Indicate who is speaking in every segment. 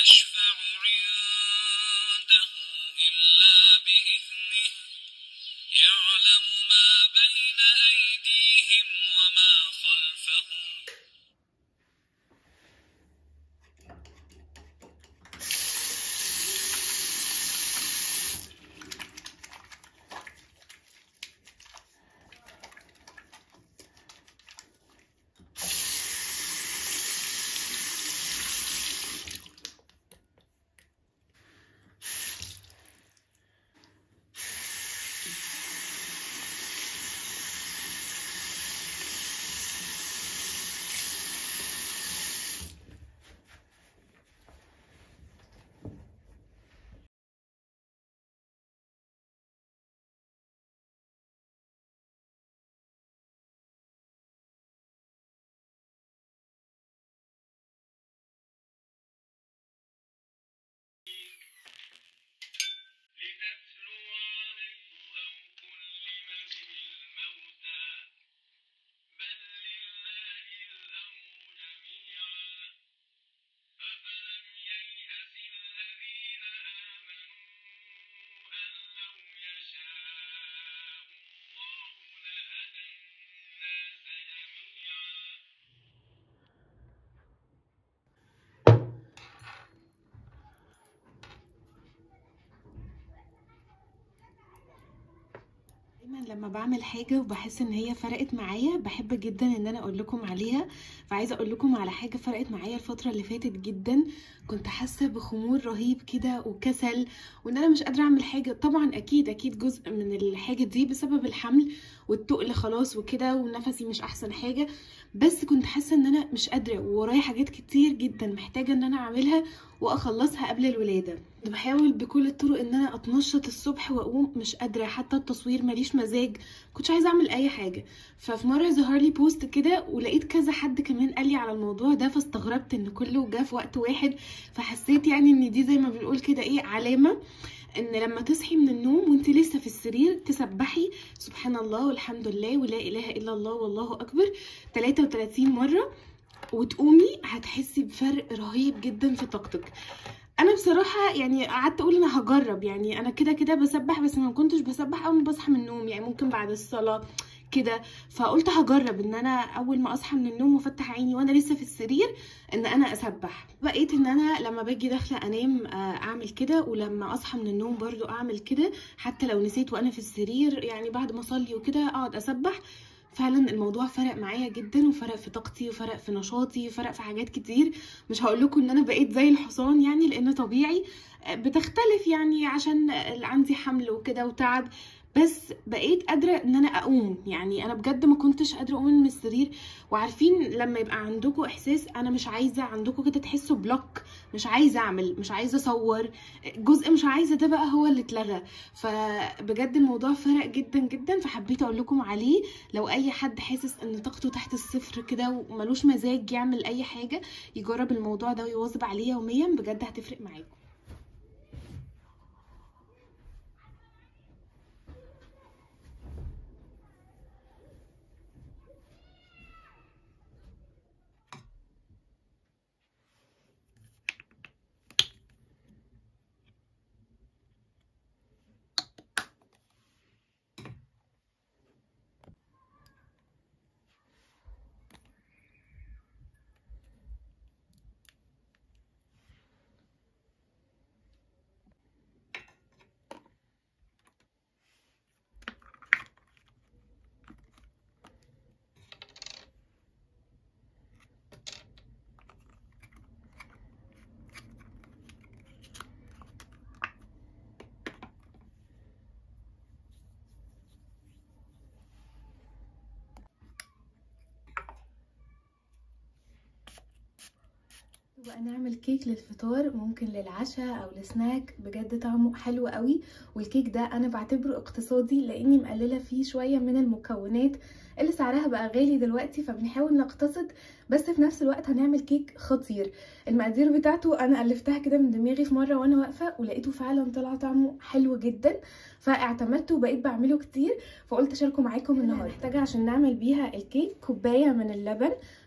Speaker 1: يشفع عنده إلا بإذنه يعلم ما بين أيديهم وما خلفهم لتتلو عليكم أو كلم به الموتى بل لله الأمر جميعا أفلم ييأس الذين آمنوا أن لو يشاء الله لهدى الناس جميعا
Speaker 2: دايما لما بعمل حاجة وبحس ان هي فرقت معايا بحب جدا ان انا اقول لكم عليها فعايزة اقول لكم على حاجة فرقت معايا الفترة اللي فاتت جدا كنت حاسة بخمول رهيب كده وكسل وان انا مش قادرة اعمل حاجة طبعا اكيد اكيد جزء من الحاجة دي بسبب الحمل والتقل خلاص وكده ونفسي مش احسن حاجة بس كنت حاسة ان انا مش قادرة وورايا حاجات كتير جدا محتاجة ان انا اعملها واخلصها قبل الولادة كنت بحاول بكل الطرق ان انا اتنشط الصبح واقوم مش قادره حتى التصوير ماليش مزاج كنتش عايزه اعمل اي حاجه ففي مره ظهر لي بوست كده ولقيت كذا حد كمان قال لي على الموضوع ده فاستغربت ان كله جه في وقت واحد فحسيت يعني ان دي زي ما بنقول كده ايه علامه ان لما تصحي من النوم وانت لسه في السرير تسبحي سبحان الله والحمد لله ولا اله الا الله والله اكبر 33 مره وتقومي هتحسي بفرق رهيب جدا في طاقتك انا بصراحه يعني قعدت اقول انا هجرب يعني انا كده كده بسبح بس ما كنتش بسبح اول ما بصحى من النوم يعني ممكن بعد الصلاه كده فقلت هجرب ان انا اول ما اصحى من النوم وافتح عيني وانا لسه في السرير ان انا اسبح بقيت ان انا لما باجي داخله انام آه، اعمل كده ولما اصحى من النوم برضو اعمل كده حتى لو نسيت وانا في السرير يعني بعد ما اصلي وكده اقعد اسبح فعلا الموضوع فرق معايا جدا وفرق في طاقتي وفرق في نشاطي وفرق في حاجات كتير مش هقول لكم ان انا بقيت زي الحصان يعني لان طبيعي بتختلف يعني عشان عندي حمل وكده وتعب بس بقيت قادرة ان انا اقوم يعني انا بجد ما كنتش قادرة اقوم من السرير وعارفين لما يبقى عندكم احساس انا مش عايزة عندكم كده تحسوا بلوك مش عايزة اعمل مش عايزة اصور جزء مش عايزة ده بقى هو اللي اتلغى فبجد الموضوع فرق جدا جدا فحبيت اقول لكم عليه لو اي حد حاسس ان طاقته تحت الصفر كده وملوش مزاج يعمل اي حاجة يجرب الموضوع ده ويواظب عليه يوميا بجد هتفرق معاكم بقى نعمل كيك للفطار ممكن للعشاء او لسناك بجد طعمه حلو قوي والكيك ده انا بعتبره اقتصادي لاني مقلله فيه شويه من المكونات اللي سعرها بقى غالي دلوقتي فبنحاول نقتصد بس في نفس الوقت هنعمل كيك خطير المقادير بتاعته انا الفتها كده من دماغي في mره وانا واقفه ولقيته فعلا طلع طعمه حلو جدا فاعتمدته وبقيت بعمله كتير فقلت اشاركه معاكم النهارده محتاجه عشان نعمل بيها الكيك كوبايه من اللبن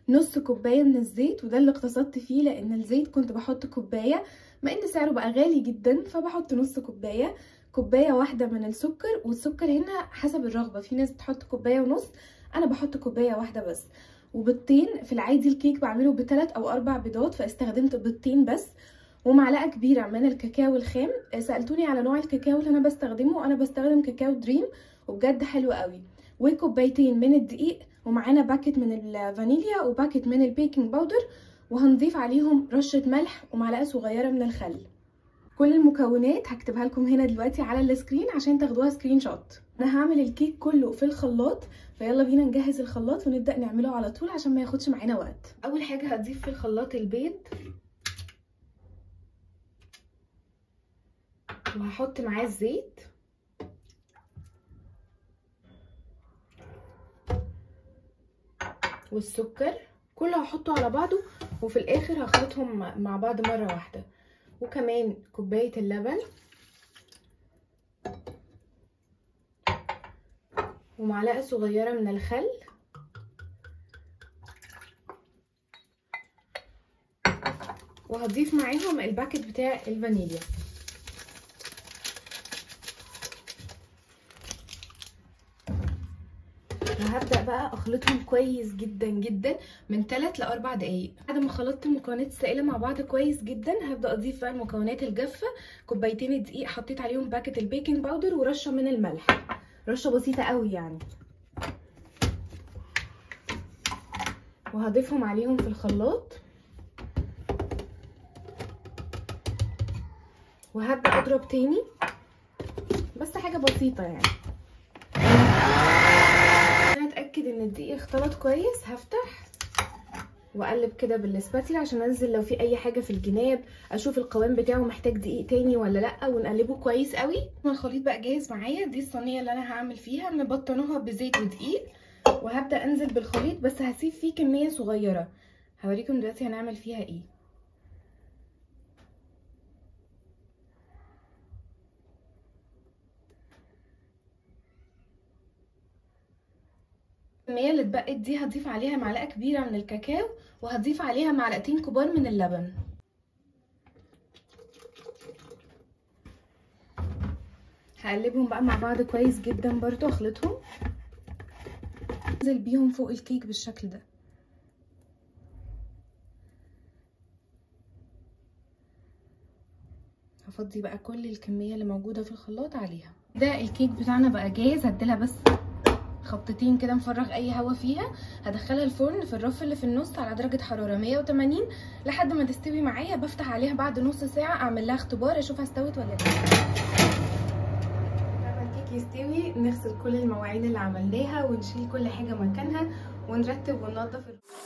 Speaker 2: نص كوبايه من الزيت وده اللي اقتصدت فيه لان الزيت كنت بحط كوبايه مع ان سعره بقى غالي جدا فبحط نص كوبايه كوبايه واحده من السكر والسكر هنا حسب الرغبه في ناس بتحط كوبايه ونص انا بحط كوبايه واحده بس وبيضتين في العادي الكيك بعمله بثلاث او اربع بيضات فاستخدمت بيضتين بس ومعلقه كبيره من الكاكاو الخام سالتوني على نوع الكاكاو اللي انا بستخدمه انا بستخدم كاكاو دريم وبجد حلو قوي وكوبايتين من الدقيق ومعانا باكت من الفانيليا وباكت من البيكنج باودر وهنضيف عليهم رشه ملح ومعلقه صغيره من الخل كل المكونات هكتبها لكم هنا دلوقتي على السكرين عشان تاخدوها سكرين شوت انا هعمل الكيك كله في الخلاط فيلا بينا نجهز الخلاط ونبدا نعمله على طول عشان ما ياخدش معانا وقت اول حاجه هضيف في الخلاط البيض وهحط معاه الزيت والسكر كله هحطه على بعضه وفي الاخر هخلطهم مع بعض مره واحده وكمان كوبايه اللبن ومعلقه صغيره من الخل وهضيف معاهم الباكت بتاع الفانيليا وهبدا بقى اخلطهم كويس جدا جدا من 3 ل 4 دقايق بعد ما خلطت المكونات السائله مع بعض كويس جدا هبدا اضيف بقى المكونات الجافه كوبايتين الدقيق حطيت عليهم باكت البيكنج باودر ورشه من الملح رشه بسيطه قوي يعني وهضيفهم عليهم في الخلاط وهبدا اضرب تاني بس حاجه بسيطه يعني عشان اتاكد ان الدقيق اختلط كويس هفتح واقلب كده بالسباتيلا عشان انزل لو في اي حاجه في الجناب اشوف القوام بتاعه محتاج دقيق تاني ولا لا ونقلبه كويس قوي الخليط بقى جاهز معايا دي الصينيه اللي انا هعمل فيها مبطنوها بزيت ودقيق وهبدا انزل بالخليط بس هسيب فيه كميه صغيره هوريكم دلوقتي هنعمل فيها ايه الكميه اللي اتبقت دي هضيف عليها معلقه كبيره من الكاكاو وهضيف عليها معلقتين كبار من اللبن هقلبهم بقى مع بعض كويس جدا برضو اخلطهم انزل بيهم فوق الكيك بالشكل ده هفضي بقى كل الكميه اللي موجوده في الخلاط عليها ده الكيك بتاعنا بقى جاهز هديلها بس خبطتين كده نفرغ اي هوا فيها هدخلها الفرن في الرف اللي في النص على درجه حراره 180 لحد ما تستوي معايا بفتح عليها بعد نص ساعه اعمل لها اختبار اشوفها استوت ولا لا لما الكيك يستوي نغسل كل المواعين اللي عملناها ونشيل كل حاجه مكانها ونرتب وننضف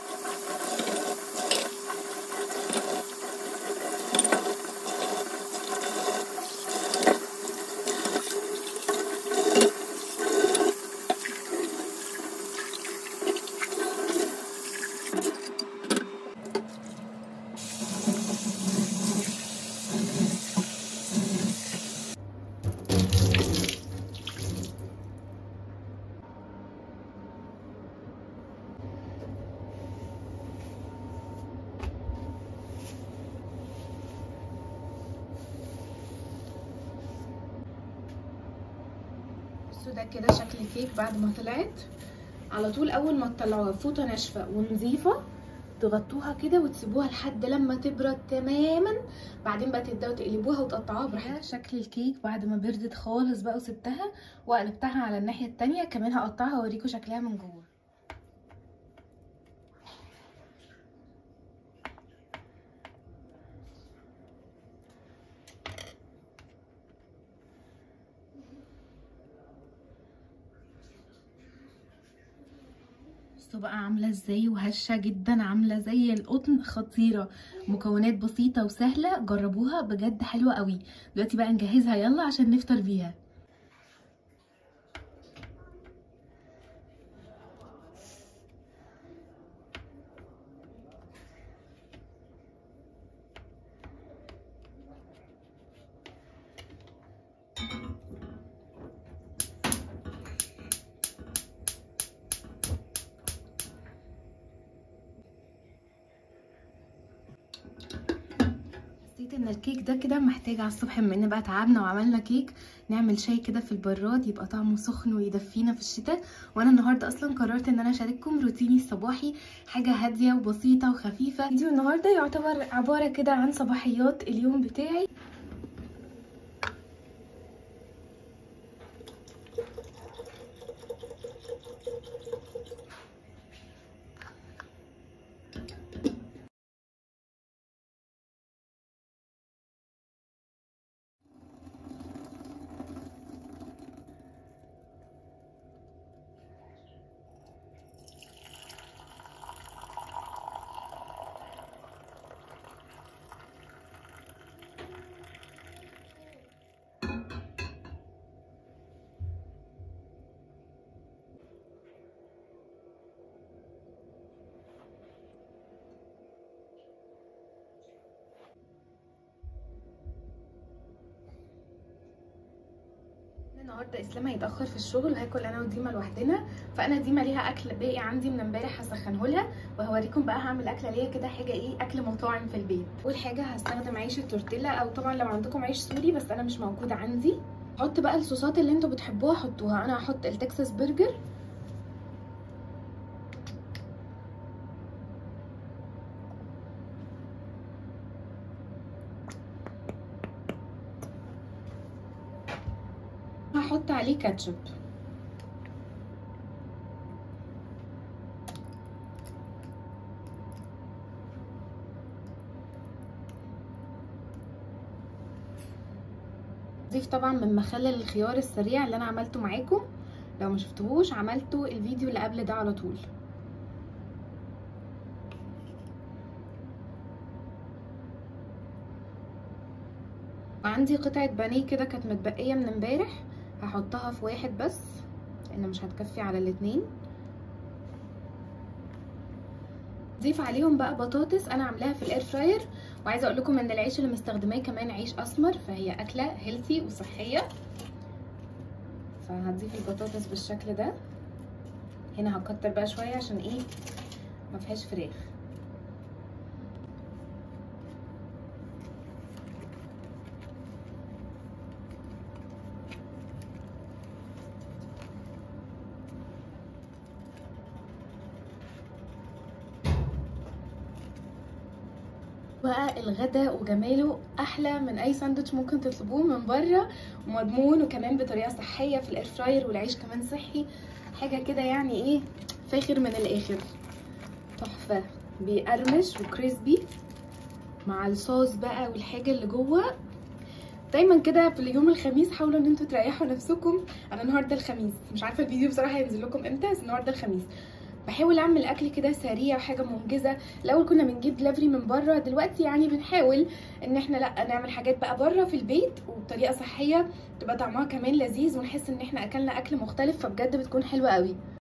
Speaker 2: بصوا ده كده شكل الكيك بعد ما طلعت على طول اول ما تطلعوها فوطه ناشفه ونظيفه تغطوها كده وتسيبوها لحد لما تبرد تماما بعدين بقى تبداوا تقلبوها وتقطعوها براحتك شكل الكيك بعد ما بردت خالص بقى وسبتها وقلبتها على الناحيه التانية كمان هقطعها واوريكم شكلها من جوه بصوا بقى عامله ازاي وهشه جدا عامله زي القطن خطيره مكونات بسيطه وسهله جربوها بجد حلوه قوي دلوقتي بقى نجهزها يلا عشان نفطر بيها حسيت ان الكيك ده كده محتاج على الصبح بما ان بقى تعبنا وعملنا كيك نعمل شاي كده في البراد يبقى طعمه سخن ويدفينا في الشتاء وانا النهارده اصلا قررت ان انا اشارككم روتيني الصباحي حاجه هاديه وبسيطه وخفيفه فيديو النهارده يعتبر عباره كده عن صباحيات اليوم بتاعي النهارده اسلام هيتاخر في الشغل هاكل انا وديما لوحدنا فانا ديما ليها اكل باقي عندي من امبارح هسخنه لها وهوريكم بقى هعمل اكله ليا كده حاجه ايه اكل مطاعم في البيت اول حاجه هستخدم عيش التورتيلا او طبعا لو عندكم عيش سوري بس انا مش موجود عندي حط بقى الصوصات اللي انتوا بتحبوها حطوها انا هحط التكساس برجر هحط عليه كاتشب ضيف طبعا من مخلل الخيار السريع اللي انا عملته معاكم لو ما شفتوهوش عملته الفيديو اللي قبل ده على طول وعندي قطعة بانيه كده كانت متبقية من امبارح هحطها في واحد بس لان مش هتكفي على الاتنين ضيف عليهم بقى بطاطس انا عاملاها في الاير فراير وعايزه اقول لكم ان العيش اللي مستخدماه كمان عيش اسمر فهي اكله هيلثي وصحيه فهضيف البطاطس بالشكل ده هنا هكتر بقى شويه عشان ايه ما فيهاش فراخ بقى الغدا وجماله احلى من اي ساندوتش ممكن تطلبوه من بره ومضمون وكمان بطريقه صحيه في الاير فراير والعيش كمان صحي حاجه كده يعني ايه فاخر من الاخر تحفه بيقرمش وكريسبي مع الصوص بقى والحاجه اللي جوه دايما كده في اليوم الخميس حاولوا ان انتوا تريحوا نفسكم انا النهارده الخميس مش عارفه الفيديو بصراحه هينزل لكم امتى بس النهارده الخميس بحاول اعمل اكل كده سريع وحاجه منجزه الاول كنا بنجيب دليفري من بره دلوقتي يعني بنحاول ان احنا لا نعمل حاجات بقى بره في البيت وبطريقه صحيه تبقى طعمها كمان لذيذ ونحس ان احنا اكلنا اكل مختلف فبجد بتكون حلوه قوي